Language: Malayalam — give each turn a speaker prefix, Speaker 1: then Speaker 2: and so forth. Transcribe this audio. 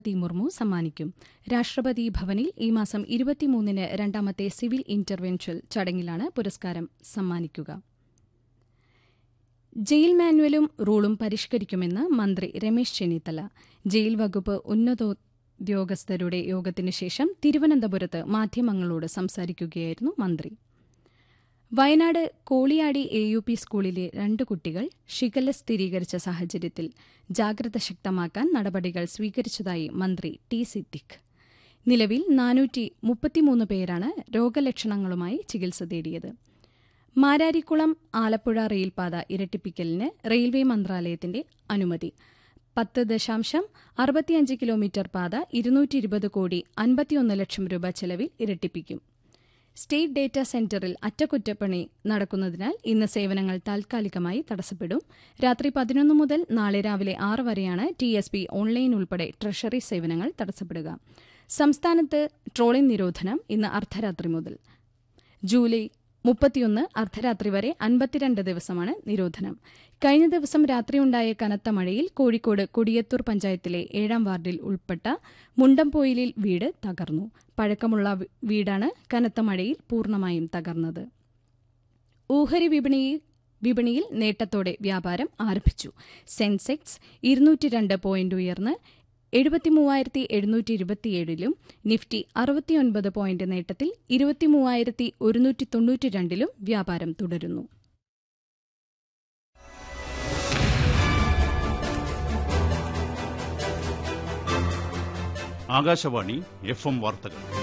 Speaker 1: ദ്രൗപദി മുർമു സമ്മാനിക്കും രാഷ്ട്രപതി ഭവനിൽ ഈ മാസം ഇരുപത്തിമൂന്നിന് രണ്ടാമത്തെ സിവിൽ ഇന്റർവെൻഷ്യൽ ചടങ്ങിലാണ് പുരസ്കാരം സമ്മാനിക്കുക ജയിൽ മാനുവലും റൂളും പരിഷ്കരിക്കുമെന്ന് മന്ത്രി രമേശ് ചെന്നിത്തല ജയിൽ വകുപ്പ് ഉന്നതോദ്യോഗസ്ഥരുടെ യോഗത്തിനു ശേഷം തിരുവനന്തപുരത്ത് മാധ്യമങ്ങളോട് സംസാരിക്കുകയായിരുന്നു മന്ത്രി Wayanad Koliyadi A U P സ്കൂളിലെ രണ്ട് കുട്ടികൾ ഷിഗല്ല സ്ഥിരീകരിച്ച സാഹചര്യത്തിൽ ജാഗ്രത ശക്തമാക്കാൻ നടപടികൾ സ്വീകരിച്ചതായി മന്ത്രി ടി സിദ്ദിഖ് നിലവിൽ നാനൂറ്റി മുപ്പത്തിമൂന്ന് പേരാണ് രോഗലക്ഷണങ്ങളുമായി ചികിത്സ തേടിയത് മാരാരിക്കുളം ആലപ്പുഴ റെയിൽപാത ഇരട്ടിപ്പിക്കലിന് റെയിൽവേ മന്ത്രാലയത്തിന്റെ അനുമതി പത്ത് ദശാംശം അറുപത്തിയഞ്ച് കിലോമീറ്റർ പാത ഇരുന്നൂറ്റി ഇരുപത് കോടി അൻപത്തിയൊന്ന് ലക്ഷം രൂപ ചെലവിൽ ഇരട്ടിപ്പിക്കും സ്റ്റേറ്റ് ഡേറ്റാ സെന്ററിൽ അറ്റകുറ്റപ്പണി നടക്കുന്നതിനാൽ ഇന്ന് സേവനങ്ങൾ താൽക്കാലികമായി തടസ്സപ്പെടും രാത്രി പതിനൊന്ന് മുതൽ നാളെ രാവിലെ ആറ് വരെയാണ് ടി എസ് ബി ഓൺലൈൻ ഉൾപ്പെടെ ട്രഷറി സേവനങ്ങൾ തടസ്സപ്പെടുക സംസ്ഥാനത്ത് ട്രോളിംഗ് നിരോധനം ഇന്ന് അർദ്ധരാത്രി മുതൽ ജൂലൈ മുപ്പത്തിയൊന്ന് അർദ്ധരാത്രി വരെ അൻപത്തിരണ്ട് ദിവസമാണ് നിരോധനം കഴിഞ്ഞ ദിവസം രാത്രിയുണ്ടായ കനത്ത മഴയിൽ കോഴിക്കോട് കൊടിയത്തൂർ പഞ്ചായത്തിലെ ഏഴാം വാർഡിൽ ഉൾപ്പെട്ട മുണ്ടംപോയിലിൽ വീട് തകർന്നു പഴക്കമുള്ള വീടാണ് കനത്ത മഴയിൽ പൂർണ്ണമായും തകർന്നത് ഓഹരി വിപണിയിൽ വിപണിയിൽ നേട്ടത്തോടെ വ്യാപാരം ആരംഭിച്ചു സെൻസെക്സ് ഇരുന്നൂറ്റി രണ്ട് പോയിന്റ് ഉയർന്ന് എഴുപത്തിമൂവായിരത്തി എഴുന്നൂറ്റി ഇരുപത്തിയേഴിലും നിഫ്റ്റി അറുപത്തിയൊൻപത് പോയിന്റ് നേട്ടത്തിൽ ഇരുപത്തിമൂവായിരത്തി ഒരുന്നൂറ്റി തൊണ്ണൂറ്റി രണ്ടിലും വ്യാപാരം തുടരുന്നു
Speaker 2: ആകാശവാണി എഫ് എം വാർത്തകൾ